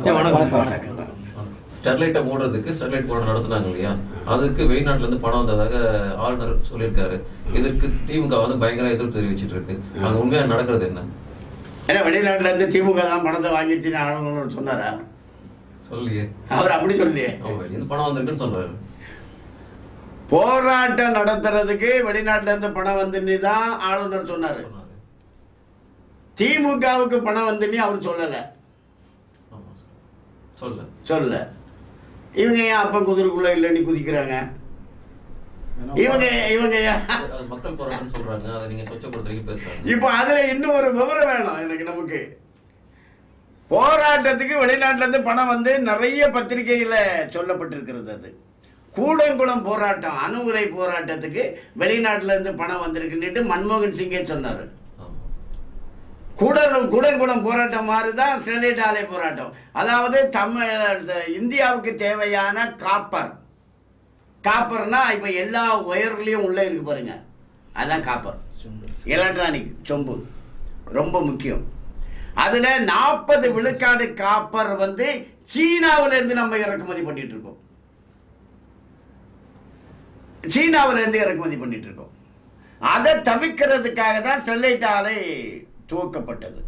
வணக்கம் வணக்கம் ஸ்டெர்லைட்டை மூடுறதுக்கு ஸ்டெர்லைட் போராட்டம் நடத்துனாங்க இல்லையா அதுக்கு வெளிநாட்டுல இருந்து பணம் வந்ததாக ஆளுநர் சொல்லியிருக்காரு இதற்கு திமுக வந்து பயங்கர எதிர்ப்பு தெரிவிச்சிட்டு இருக்கு அங்க உண்மையா நடக்கிறது என்ன ஏன்னா வெளிநாட்டுல இருந்து திமுக தான் பணத்தை வாங்கிடுச்சுன்னு ஆளுநர் சொன்னாரா சொல்லியே அவர் அப்படி சொல்லியே அவன் வெளியிருந்து பணம் வந்திருக்குன்னு சொல்றாரு போராட்டம் நடத்துறதுக்கு வெளிநாட்டுல இருந்து பணம் வந்துன்னு தான் ஆளுநர் சொன்னாரு சொன்னாரு திமுகவுக்கு பணம் வந்துன்னு அவர் சொல்லல ஆமா சொல்ல சொல்லல இவங்க ஏன் அப்பன் குதிரைக்குள்ள இல்லைன்னு குதிக்கிறாங்க இவங்க இவங்க ஏன் அது மக்கள் போராட்டம்னு சொல்றாங்க அதை நீங்க கொச்சப்படுத்துறீங்க பேசுறாங்க இப்போ அதுல இன்னும் ஒரு விவரம் வேணும் எனக்கு நமக்கு போராட்டத்துக்கு வெளிநாட்டுல இருந்து பணம் வந்து நிறைய பத்திரிகையில சொல்லப்பட்டிருக்கிறது அது கூடங்குளம் போராட்டம் அணுகுறை போராட்டத்துக்கு வெளிநாட்டுல இருந்து பணம் வந்திருக்குன்னுட்டு மன்மோகன் சிங்கே சொன்னாரு ஆமா கூடலும் கூடங்குளம் போராட்டம் மாதிரி தான் ஸ்டெர்லைட் ஆலை போராட்டம் அதாவது தமிழ் இந்தியாவுக்கு தேவையான காப்பர் காப்பர்னா இப்போ எல்லா ஒயர்லேயும் உள்ளே இருக்கு பாருங்க அதான் காப்பர் எலக்ட்ரானிக் சொம்பு ரொம்ப முக்கியம் அதில் நாற்பது விழுக்காடு காப்பர் வந்து சீனாவிலேருந்து நம்ம இறக்குமதி பண்ணிட்டு இருக்கோம் சீனாவிலேருந்து இறக்குமதி பண்ணிட்டு இருக்கோம் அதை தவிர்க்கிறதுக்காக தான் ஸ்டெர்லைட் ஆலை துவக்கப்பட்டது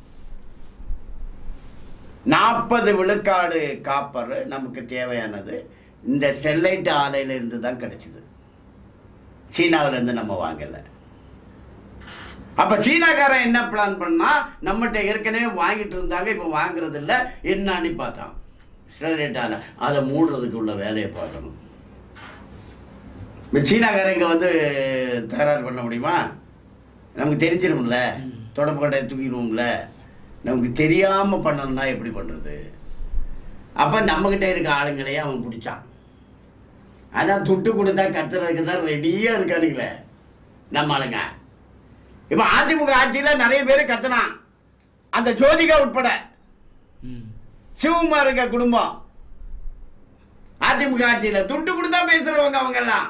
நாற்பது விழுக்காடு காப்பர் நமக்கு தேவையானது இந்த ஸ்டெர்லைட் ஆலையிலிருந்து தான் கிடைச்சிது சீனாவிலேருந்து நம்ம வாங்கலை அப்போ சீனாக்காரன் என்ன பிளான் பண்ணா நம்மகிட்ட ஏற்கனவே வாங்கிட்டு இருந்தாங்க இப்போ வாங்குறது இல்லை என்னன்னு பார்த்தான் ஸ்டெர்லைட் ஆலை அதை மூடுறதுக்கு உள்ள வேலையை பார்க்கணும் இப்போ சீனாக்காரன் இங்கே வந்து தகராறு பண்ண முடியுமா நமக்கு தெரிஞ்சிரும்ல தொடப்பு கடையை தூக்கிடுவோம்ல நமக்கு தெரியாமல் பண்ணணும்னா எப்படி பண்ணுறது அப்போ நம்மக்கிட்ட இருக்க ஆளுங்களையே அவன் பிடிச்சான் அதான் துட்டு கொடுத்தா கத்துறதுக்கு தான் ரெடியாக இருக்கானுங்களே நம்ம ஆளுங்க இப்போ அதிமுக ஆட்சியில் நிறைய பேர் கத்துனான் அந்த ஜோதிகா உட்பட சிவகுமார் இருக்க குடும்பம் அதிமுக ஆட்சியில் துட்டு கொடுத்தா பேசுறவங்க அவங்க எல்லாம்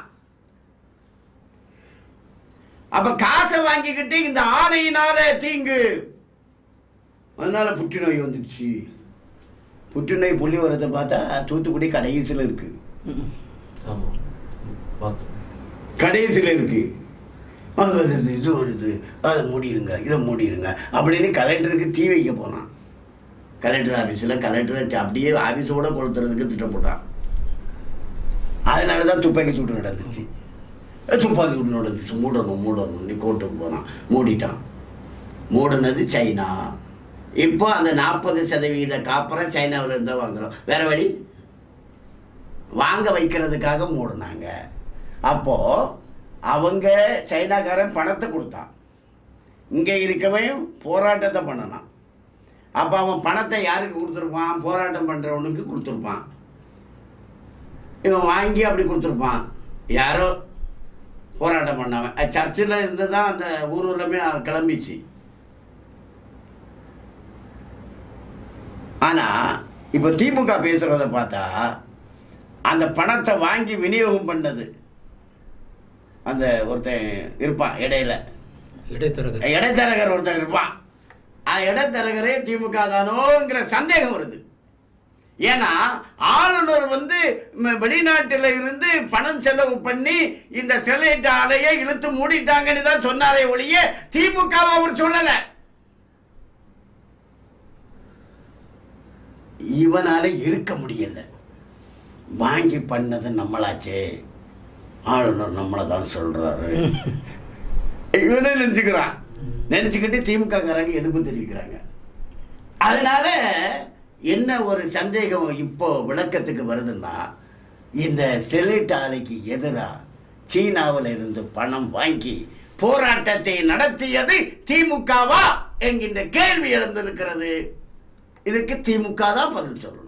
அப்ப காசை வாங்கிக்கிட்டு இந்த ஆலையினால தீங்கு அதனால புற்றுநோய் வந்துடுச்சு புற்றுநோய் புள்ளி வரதை பார்த்தா தூத்துக்குடி கடைசியில் இருக்கு ஆமா பார்த்தேன் கடைசியில் இருக்கு அது வருது இது வருது அதை மூடிடுங்க இதை மூடிடுங்க அப்படின்னு கலெக்டருக்கு தீ வைக்க போனான் கலெக்டர் ஆஃபீஸில் கலெக்டரை அப்படியே ஆஃபீஸோட கொளுத்துறதுக்கு திட்டம் போட்டான் அதனால தான் துப்பாக்கி சூடு நடந்துச்சு அஹ் துப்பாக்கி சூடு நடந்துச்சு மூடணும் மூடணும் நீ கோர்ட்டுக்கு போனான் மூடிட்டான் மூடினது சைனா இப்போ அந்த நாற்பது சதவீத காப்பரை சைனாவில் இருந்தால் வாங்குறோம் வேற வழி வாங்க வைக்கிறதுக்காக மூடினாங்க அப்போது அவங்க சைனாக்காரன் பணத்தை கொடுத்தான் இங்கே இருக்கவன் போராட்டத்தை பண்ணனான் அப்போ அவன் பணத்தை யாருக்கு கொடுத்துருப்பான் போராட்டம் பண்ணுறவனுக்கு கொடுத்துருப்பான் இவன் வாங்கி அப்படி கொடுத்துருப்பான் யாரோ போராட்டம் பண்ணவன் அது சர்ச்சில் இருந்து தான் அந்த ஊர்வலமே கிளம்பிச்சு ஆனால் இப்போ திமுக பேசுகிறத பார்த்தா அந்த பணத்தை வாங்கி விநியோகம் பண்ணது அந்த ஒருத்தன் இருப்பான் இடையில இடைத்தரகர் இடைத்தரகர் ஒருத்தன் இருப்பான் அந்த இடைத்தரகரே திமுக தானோங்கிற சந்தேகம் வருது ஏன்னா ஆளுநர் வந்து ம- வெளிநாட்டில் இருந்து பணம் செலவு பண்ணி இந்த ஸ்டெர்லைட் ஆலையை இழுத்து மூடிட்டாங்கன்னு தான் சொன்னாரே ஒழிய திமுக அவர் சொல்லலை இவனால இருக்க முடியல வாங்கி பண்ணது நம்மளாச்சே ஆளுநர் நம்மளை தான் சொல்றாரு இவனே நினச்சிக்கிறான் நினச்சிக்கிட்டு திமுக காரங்க எதிர்ப்பு தெரிவிக்கிறாங்க அதனால என்ன ஒரு சந்தேகம் இப்போ விளக்கத்துக்கு வருதுன்னா இந்த ஸ்டெர்லைட் ஆலைக்கு எதிராக சீனாவில் இருந்து பணம் வாங்கி போராட்டத்தை நடத்தியது திமுகவா என்கின்ற கேள்வி எழுந்திருக்கிறது இதுக்கு திமுக தான் பதில் சொல்லணும்